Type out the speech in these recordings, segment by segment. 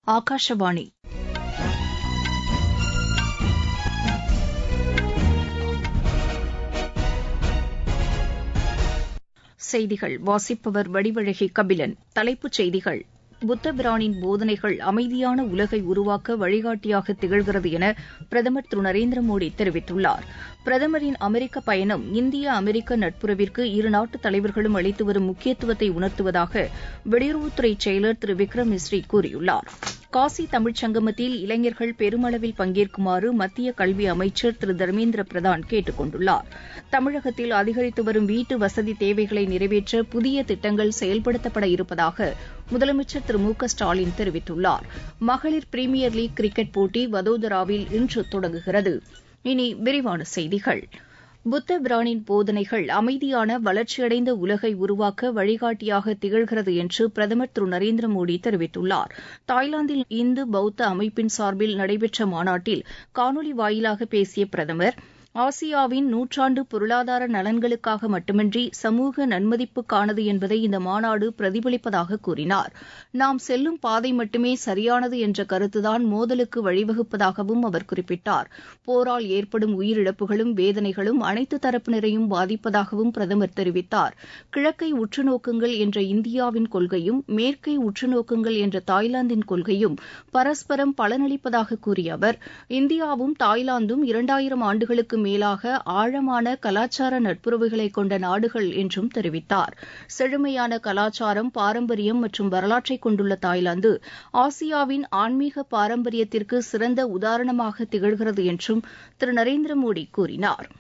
ஆகாஷவாணி செய்திகள் வாசிப்பவர் வடிவழகி கபிலன் தலைப்புச் செய்திகள் புத்தபிரானின் போதனைகள் அமைதியான உலகை உருவாக்க வழிகாட்டியாக திகழ்கிறது என பிரதமர் திரு நரேந்திர மோடி தெரிவித்துள்ளார் பிரதமரின் அமெரிக்க பயணம் இந்திய அமெரிக்க நட்புறவிற்கு இருநாட்டு தலைவர்களும் அளித்து வரும் முக்கியத்துவத்தை உணர்த்துவதாக வெளியுறவுத்துறை செயலர் திரு விக்ரம் மிஸ்ரி கூறியுள்ளார் காசி தமிழ்ச் சங்கமத்தில் இளைஞர்கள் பெருமளவில் பங்கேற்குமாறு மத்திய கல்வி அமைச்சர் திரு தர்மேந்திர பிரதான் கேட்டுக் கொண்டுள்ளார் தமிழகத்தில் அதிகரித்து வரும் வீட்டு வசதி தேவைகளை நிறைவேற்ற புதிய திட்டங்கள் செயல்படுத்தப்பட இருப்பதாக முதலமைச்சர் திரு மு க ஸ்டாலின் தெரிவித்துள்ளார் மகளிர் பிரீமியர் லீக் கிரிக்கெட் போட்டி வதோதராவில் இன்று தொடங்குகிறது இனி விரிவான செய்திகள் புத்த பிரானின் போதனைகள் அமைதியான வளர்ச்சியடைந்த உலகை உருவாக்க வழிகாட்டியாக திகழ்கிறது என்று பிரதமர் திரு நரேந்திர மோடி தெரிவித்துள்ளார் தாய்லாந்தில் இந்து பௌத்த அமைப்பின் சார்பில் நடைபெற்ற மாநாட்டில் காணொலி வாயிலாக பேசிய பிரதமர் ஆசியாவின் நூற்றாண்டு பொருளாதார நலன்களுக்காக மட்டுமின்றி சமூக நன்மதிப்புக்கானது என்பதை இந்த மாநாடு பிரதிபலிப்பதாக கூறினார் நாம் செல்லும் பாதை மட்டுமே சரியானது என்ற கருத்துதான் மோதலுக்கு வழிவகுப்பதாகவும் அவர் குறிப்பிட்டார் போரால் ஏற்படும் உயிரிழப்புகளும் வேதனைகளும் அனைத்து தரப்பினரையும் பாதிப்பதாகவும் பிரதமர் தெரிவித்தார் கிழக்கை உற்றுநோக்குங்கள் என்ற இந்தியாவின் கொள்கையும் மேற்கை உற்றுநோக்குங்கள் என்ற தாய்லாந்தின் கொள்கையும் பரஸ்பரம் பலனளிப்பதாக கூறிய அவர் இந்தியாவும் தாய்லாந்தும் இரண்டாயிரம் ஆண்டுகளுக்கு மேலாக ஆழமான கலாச்சார நட்புறவுகளை கொண்ட நாடுகள் என்றும் தெரிவித்தார் செழுமையான கலாச்சாரம் பாரம்பரியம் மற்றும் வரலாற்றை கொண்டுள்ள தாய்லாந்து ஆசியாவின் ஆன்மீக பாரம்பரியத்திற்கு சிறந்த உதாரணமாக திகழ்கிறது என்றும் திரு நரேந்திர மோடி கூறினார்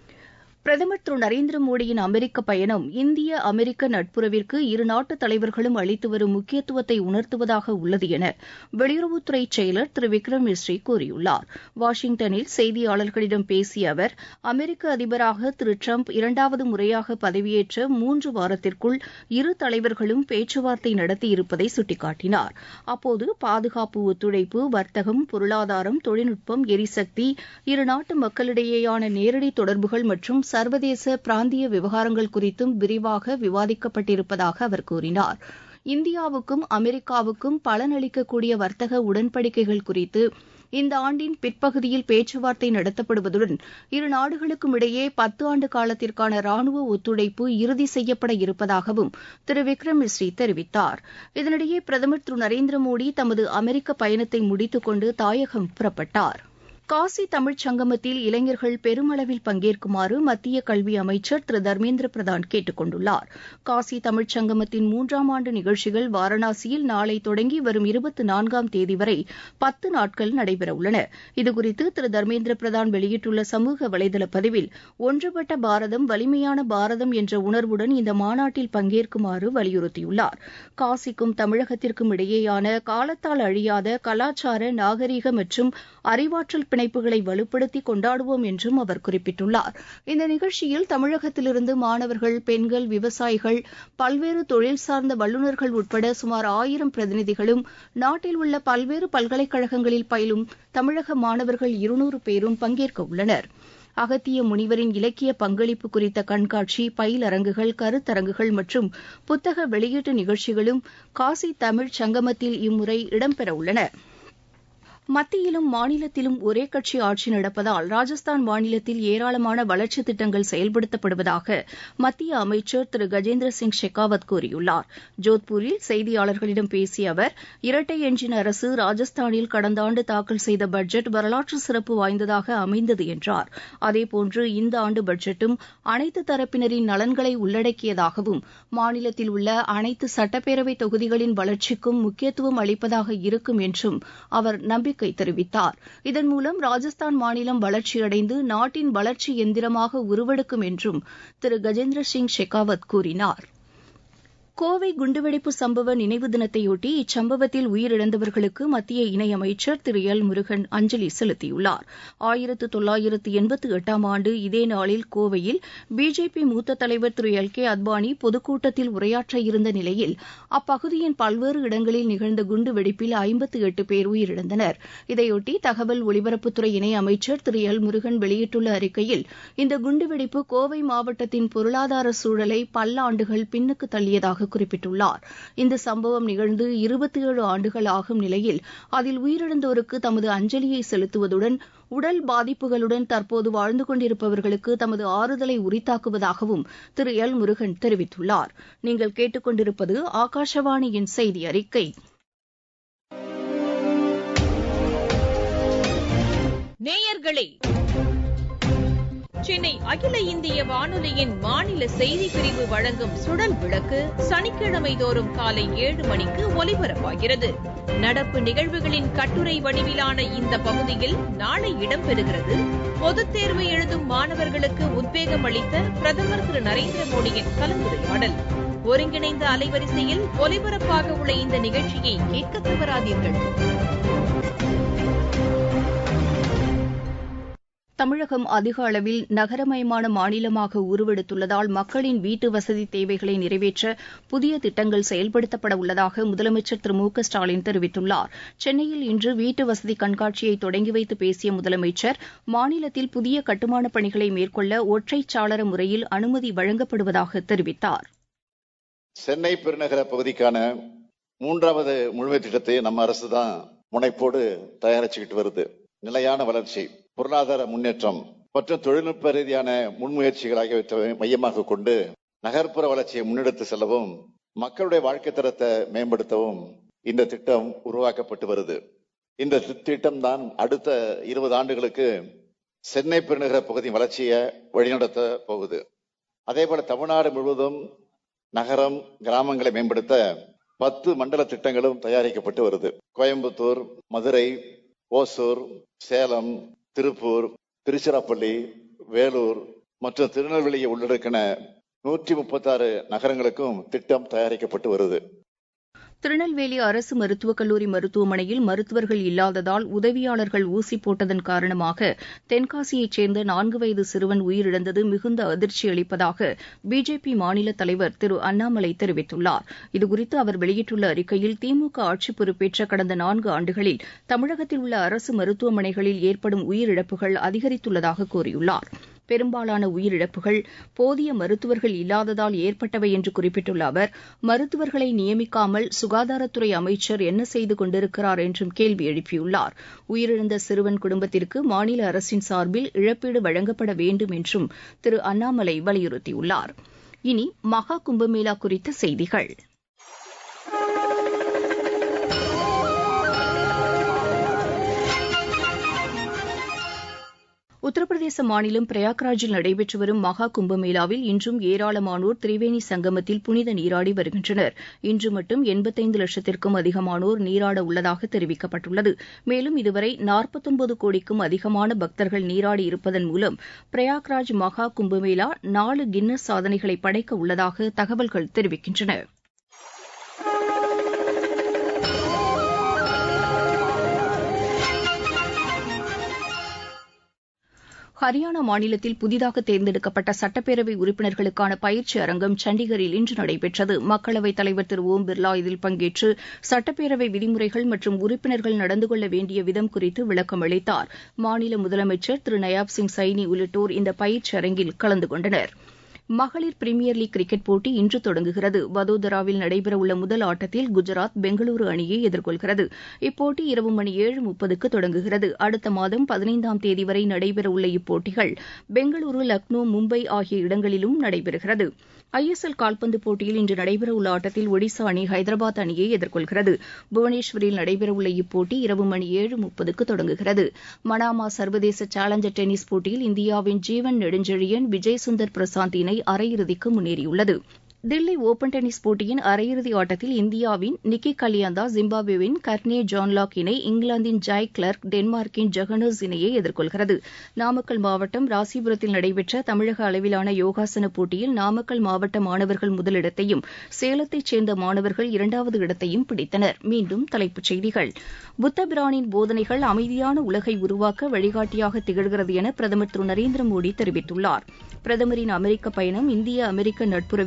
பிரதமர் திரு நரேந்திர மோடியின் அமெரிக்க பயணம் இந்திய அமெரிக்க நட்புறவிற்கு இருநாட்டு தலைவர்களும் அளித்து வரும் முக்கியத்துவத்தை உணர்த்துவதாக உள்ளது என வெளியுறவுத்துறை செயலர் திரு விக்ரம் மிஸ்ரி கூறியுள்ளார் வாஷிங்டனில் செய்தியாளர்களிடம் பேசிய அவர் அமெரிக்க அதிபராக திரு டிரம்ப் இரண்டாவது முறையாக பதவியேற்ற மூன்று வாரத்திற்குள் இரு தலைவர்களும் பேச்சுவார்த்தை நடத்தியிருப்பதை சுட்டிக்காட்டினார் அப்போது பாதுகாப்பு ஒத்துழைப்பு வர்த்தகம் பொருளாதாரம் தொழில்நுட்பம் எரிசக்தி இருநாட்டு மக்களிடையேயான நேரடி தொடர்புகள் மற்றும் சர்வதேச பிராந்திய விவகாரங்கள் குறித்தும் விரிவாக விவாதிக்கப்பட்டிருப்பதாக அவர் கூறினார் இந்தியாவுக்கும் அமெரிக்காவுக்கும் பலனளிக்கக்கூடிய வர்த்தக உடன்படிக்கைகள் குறித்து இந்த ஆண்டின் பிற்பகுதியில் பேச்சுவார்த்தை நடத்தப்படுவதுடன் இரு நாடுகளுக்கும் இடையே பத்து ஆண்டு காலத்திற்கான ராணுவ ஒத்துழைப்பு இறுதி செய்யப்பட இருப்பதாகவும் திரு விக்ரம் மிஸ்ரி தெரிவித்தார் இதனிடையே பிரதமர் திரு நரேந்திர மோடி தமது அமெரிக்க பயணத்தை முடித்துக் கொண்டு தாயகம் புறப்பட்டார் காசி தமிழ்ச் சங்கமத்தில் இளைஞர்கள் பெருமளவில் பங்கேற்குமாறு மத்திய கல்வி அமைச்சர் திரு தர்மேந்திர பிரதான் கேட்டுக் கொண்டுள்ளார் காசி தமிழ்ச் சங்கமத்தின் மூன்றாம் ஆண்டு நிகழ்ச்சிகள் வாரணாசியில் நாளை தொடங்கி வரும் இருபத்தி நான்காம் தேதி வரை பத்து நாட்கள் நடைபெறவுள்ளன இதுகுறித்து திரு தர்மேந்திர பிரதான் வெளியிட்டுள்ள சமூக வலைதள பதிவில் ஒன்றுபட்ட பாரதம் வலிமையான பாரதம் என்ற உணர்வுடன் இந்த மாநாட்டில் பங்கேற்குமாறு வலியுறுத்தியுள்ளார் காசிக்கும் தமிழகத்திற்கும் இடையேயான காலத்தால் அழியாத கலாச்சார நாகரீக மற்றும் அறிவாற்றல் பிணைப்புகளை வலுப்படுத்தி கொண்டாடுவோம் என்றும் அவர் குறிப்பிட்டுள்ளார் இந்த நிகழ்ச்சியில் தமிழகத்திலிருந்து மாணவர்கள் பெண்கள் விவசாயிகள் பல்வேறு தொழில் சார்ந்த வல்லுநர்கள் உட்பட சுமார் ஆயிரம் பிரதிநிதிகளும் நாட்டில் உள்ள பல்வேறு பல்கலைக்கழகங்களில் பயிலும் தமிழக மாணவர்கள் இருநூறு பேரும் பங்கேற்க உள்ளனர் அகத்திய முனிவரின் இலக்கிய பங்களிப்பு குறித்த கண்காட்சி பயிலரங்குகள் கருத்தரங்குகள் மற்றும் புத்தக வெளியீட்டு நிகழ்ச்சிகளும் காசி தமிழ் சங்கமத்தில் இம்முறை இடம்பெறவுள்ளன மத்தியிலும் மாநிலத்திலும் ஒரே கட்சி ஆட்சி நடப்பதால் ராஜஸ்தான் மாநிலத்தில் ஏராளமான வளர்ச்சித் திட்டங்கள் செயல்படுத்தப்படுவதாக மத்திய அமைச்சர் திரு கஜேந்திர சிங் ஷெகாவத் கூறியுள்ளார் ஜோத்பூரில் செய்தியாளர்களிடம் பேசிய அவர் இரட்டை எஞ்சின் அரசு ராஜஸ்தானில் கடந்த ஆண்டு தாக்கல் செய்த பட்ஜெட் வரலாற்று சிறப்பு வாய்ந்ததாக அமைந்தது என்றார் அதேபோன்று இந்த ஆண்டு பட்ஜெட்டும் அனைத்து தரப்பினரின் நலன்களை உள்ளடக்கியதாகவும் மாநிலத்தில் உள்ள அனைத்து சட்டப்பேரவை தொகுதிகளின் வளர்ச்சிக்கும் முக்கியத்துவம் அளிப்பதாக இருக்கும் என்றும் அவர் நம்பிக்கை நம்பிக்கை தெரிவித்தார் இதன் மூலம் ராஜஸ்தான் மாநிலம் வளர்ச்சியடைந்து நாட்டின் வளர்ச்சி எந்திரமாக உருவெடுக்கும் என்றும் திரு கஜேந்திர சிங் ஷெகாவத் கூறினார் கோவை குண்டுவெடிப்பு சம்பவ நினைவு தினத்தையொட்டி இச்சம்பவத்தில் உயிரிழந்தவர்களுக்கு மத்திய இணையமைச்சர் திரு எல் முருகன் அஞ்சலி செலுத்தியுள்ளார் ஆயிரத்து தொள்ளாயிரத்து எண்பத்து எட்டாம் ஆண்டு இதே நாளில் கோவையில் பிஜேபி மூத்த தலைவர் திரு எல் கே அத்வானி பொதுக்கூட்டத்தில் உரையாற்ற இருந்த நிலையில் அப்பகுதியின் பல்வேறு இடங்களில் நிகழ்ந்த குண்டு வெடிப்பில் ஐம்பத்து எட்டு பேர் உயிரிழந்தனர் இதையொட்டி தகவல் ஒலிபரப்புத்துறை இணை அமைச்சர் திரு எல் முருகன் வெளியிட்டுள்ள அறிக்கையில் இந்த குண்டுவெடிப்பு கோவை மாவட்டத்தின் பொருளாதார சூழலை பல்லாண்டுகள் பின்னுக்கு தள்ளியதாக வருவதாக குறிப்பிட்டுள்ளார் இந்த சம்பவம் நிகழ்ந்து இருபத்தி ஏழு ஆண்டுகள் ஆகும் நிலையில் அதில் உயிரிழந்தோருக்கு தமது அஞ்சலியை செலுத்துவதுடன் உடல் பாதிப்புகளுடன் தற்போது வாழ்ந்து கொண்டிருப்பவர்களுக்கு தமது ஆறுதலை உரித்தாக்குவதாகவும் திரு எல் முருகன் தெரிவித்துள்ளார் நீங்கள் கேட்டுக்கொண்டிருப்பது ஆகாஷவாணியின் செய்தி அறிக்கை நேயர்களே சென்னை அகில இந்திய வானொலியின் மாநில செய்தி பிரிவு வழங்கும் சுடல் விளக்கு சனிக்கிழமை தோறும் காலை ஏழு மணிக்கு ஒலிபரப்பாகிறது நடப்பு நிகழ்வுகளின் கட்டுரை வடிவிலான இந்த பகுதியில் நாளை இடம்பெறுகிறது பொதுத் தேர்வு எழுதும் மாணவர்களுக்கு உத்வேகம் அளித்த பிரதமர் திரு நரேந்திர மோடியின் கலந்துரையாடல் ஒருங்கிணைந்த அலைவரிசையில் ஒலிபரப்பாக உள்ள இந்த நிகழ்ச்சியை கேட்க தவறாதீர்கள் தமிழகம் அதிக அளவில் நகரமயமான மாநிலமாக உருவெடுத்துள்ளதால் மக்களின் வீட்டு வசதி தேவைகளை நிறைவேற்ற புதிய திட்டங்கள் செயல்படுத்தப்பட உள்ளதாக முதலமைச்சர் திரு மு க ஸ்டாலின் தெரிவித்துள்ளார் சென்னையில் இன்று வீட்டு வசதி கண்காட்சியை தொடங்கி வைத்து பேசிய முதலமைச்சர் மாநிலத்தில் புதிய கட்டுமானப் பணிகளை மேற்கொள்ள ஒற்றை சாளர முறையில் அனுமதி வழங்கப்படுவதாக தெரிவித்தார் சென்னை பெருநகர பகுதிக்கான மூன்றாவது முழுமை திட்டத்தை நம்ம அரசு தான் முனைப்போடு தயாரிச்சுக்கிட்டு வருது நிலையான வளர்ச்சி பொருளாதார முன்னேற்றம் மற்றும் தொழில்நுட்ப ரீதியான முன்முயற்சிகள் ஆகியவற்றை மையமாக கொண்டு நகர்ப்புற வளர்ச்சியை முன்னெடுத்து செல்லவும் மக்களுடைய வாழ்க்கை தரத்தை மேம்படுத்தவும் இந்த திட்டம் உருவாக்கப்பட்டு வருது இந்த திட்டம் தான் அடுத்த இருபது ஆண்டுகளுக்கு சென்னை பெருநகர பகுதி வளர்ச்சியை வழிநடத்த போகுது அதே போல தமிழ்நாடு முழுவதும் நகரம் கிராமங்களை மேம்படுத்த பத்து மண்டல திட்டங்களும் தயாரிக்கப்பட்டு வருது கோயம்புத்தூர் மதுரை ஓசூர் சேலம் திருப்பூர் திருச்சிராப்பள்ளி வேலூர் மற்றும் திருநெல்வேலியை உள்ளடக்கின நூற்றி முப்பத்தி ஆறு நகரங்களுக்கும் திட்டம் தயாரிக்கப்பட்டு வருது திருநெல்வேலி அரசு மருத்துவக் கல்லூரி மருத்துவமனையில் மருத்துவர்கள் இல்லாததால் உதவியாளர்கள் ஊசி போட்டதன் காரணமாக தென்காசியைச் சேர்ந்த நான்கு வயது சிறுவன் உயிரிழந்தது மிகுந்த அதிர்ச்சி அளிப்பதாக பிஜேபி மாநில தலைவர் திரு அண்ணாமலை தெரிவித்துள்ளார் இதுகுறித்து அவர் வெளியிட்டுள்ள அறிக்கையில் திமுக ஆட்சி பொறுப்பேற்ற கடந்த நான்கு ஆண்டுகளில் தமிழகத்தில் உள்ள அரசு மருத்துவமனைகளில் ஏற்படும் உயிரிழப்புகள் அதிகரித்துள்ளதாக கூறியுள்ளார் பெரும்பாலான உயிரிழப்புகள் போதிய மருத்துவர்கள் இல்லாததால் ஏற்பட்டவை என்று குறிப்பிட்டுள்ள அவர் மருத்துவர்களை நியமிக்காமல் சுகாதாரத்துறை அமைச்சர் என்ன செய்து கொண்டிருக்கிறார் என்றும் கேள்வி எழுப்பியுள்ளார் உயிரிழந்த சிறுவன் குடும்பத்திற்கு மாநில அரசின் சார்பில் இழப்பீடு வழங்கப்பட வேண்டும் என்றும் திரு அண்ணாமலை வலியுறுத்தியுள்ளார் இனி மகா கும்பமேளா குறித்த செய்திகள் உத்தரப்பிரதேச மாநிலம் பிரயாக்ராஜில் நடைபெற்று வரும் மகா கும்பமேளாவில் இன்றும் ஏராளமானோர் திரிவேணி சங்கமத்தில் புனித நீராடி வருகின்றனர் இன்று மட்டும் எண்பத்தைந்து லட்சத்திற்கும் அதிகமானோர் நீராட உள்ளதாக தெரிவிக்கப்பட்டுள்ளது மேலும் இதுவரை நாற்பத்தொன்பது கோடிக்கும் அதிகமான பக்தர்கள் நீராடி இருப்பதன் மூலம் பிரயாக்ராஜ் மகா கும்பமேளா நாலு கின்னஸ் சாதனைகளை படைக்க உள்ளதாக தகவல்கள் தெரிவிக்கின்றன ஹரியானா மாநிலத்தில் புதிதாக தேர்ந்தெடுக்கப்பட்ட சட்டப்பேரவை உறுப்பினர்களுக்கான பயிற்சி அரங்கம் சண்டிகரில் இன்று நடைபெற்றது மக்களவைத் தலைவர் திரு ஓம் பிர்லா இதில் பங்கேற்று சட்டப்பேரவை விதிமுறைகள் மற்றும் உறுப்பினர்கள் நடந்து கொள்ள வேண்டிய விதம் குறித்து விளக்கம் அளித்தார் மாநில முதலமைச்சர் திரு நயாப் சிங் சைனி உள்ளிட்டோர் இந்த பயிற்சி அரங்கில் கலந்து கொண்டனா் மகளிர் பிரீமியர் லீக் கிரிக்கெட் போட்டி இன்று தொடங்குகிறது வதோதராவில் நடைபெறவுள்ள முதல் ஆட்டத்தில் குஜராத் பெங்களூரு அணியை எதிர்கொள்கிறது இப்போட்டி இரவு மணி ஏழு முப்பதுக்கு தொடங்குகிறது அடுத்த மாதம் பதினைந்தாம் தேதி வரை நடைபெறவுள்ள இப்போட்டிகள் பெங்களூரு லக்னோ மும்பை ஆகிய இடங்களிலும் நடைபெறுகிறது ஐஎஸ்எல் கால்பந்து போட்டியில் இன்று நடைபெறவுள்ள ஆட்டத்தில் ஒடிசா அணி ஹைதராபாத் அணியை எதிர்கொள்கிறது புவனேஸ்வரில் நடைபெறவுள்ள இப்போட்டி இரவு மணி ஏழு முப்பதுக்கு தொடங்குகிறது மனாமா சர்வதேச சேலஞ்சர் டென்னிஸ் போட்டியில் இந்தியாவின் ஜீவன் நெடுஞ்செழியன் விஜய் சுந்தர் பிரசாந்த் இணை அரையிறுதிக்கு முன்னேறியுள்ளது தில்லி ஒபன் டென்னிஸ் போட்டியின் அரையிறுதி ஆட்டத்தில் இந்தியாவின் நிக்கி கலியாந்தா ஜிம்பாப்வேவின் கர்னே ஜான்லாக் இணை இங்கிலாந்தின் ஜாய் கிளர்க் டென்மார்க்கின் ஜெகனோஸ் இணையை எதிர்கொள்கிறது நாமக்கல் மாவட்டம் ராசிபுரத்தில் நடைபெற்ற தமிழக அளவிலான யோகாசன போட்டியில் நாமக்கல் மாவட்ட மாணவர்கள் முதலிடத்தையும் சேலத்தைச் சேர்ந்த மாணவர்கள் இரண்டாவது இடத்தையும் பிடித்தனர் மீண்டும் தலைப்புச் செய்திகள் புத்தபிரானின் போதனைகள் அமைதியான உலகை உருவாக்க வழிகாட்டியாக திகழ்கிறது என பிரதமர் திரு நரேந்திர மோடி தெரிவித்துள்ளார் பிரதமரின் அமெரிக்க பயணம் இந்திய அமெரிக்க நட்புறவிற்கு இரு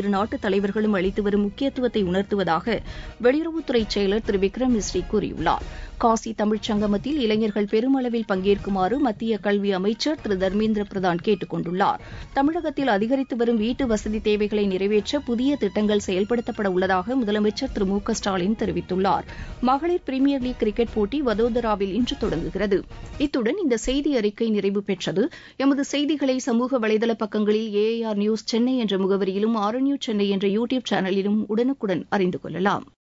நாட்டு தலைவர்களும் அளித்து வரும் முக்கியத்துவத்தை உணர்த்துவதாக வெளியுறவுத்துறை செயலர் திரு விக்ரம் மிஸ்ரி கூறியுள்ளார் காசி தமிழ்ச் சங்கமத்தில் இளைஞர்கள் பெருமளவில் பங்கேற்குமாறு மத்திய கல்வி அமைச்சர் திரு தர்மேந்திர பிரதான் கேட்டுக் கொண்டுள்ளார் தமிழகத்தில் அதிகரித்து வரும் வீட்டு வசதி தேவைகளை நிறைவேற்ற புதிய திட்டங்கள் செயல்படுத்தப்பட உள்ளதாக முதலமைச்சர் திரு மு க ஸ்டாலின் தெரிவித்துள்ளார் மகளிர் பிரீமியர் லீக் கிரிக்கெட் போட்டி வதோதராவில் இன்று தொடங்குகிறது இத்துடன் இந்த செய்தி அறிக்கை நிறைவு பெற்றது எமது செய்திகளை சமூக வலைதள பக்கங்களில் ஏஐஆர் நியூஸ் சென்னை என்ற முகவரியிலும் ஆர் நியூஸ் சென்னை என்ற யூ டியூப் சேனலிலும் உடனுக்குடன் அறிந்து கொள்ளலாம்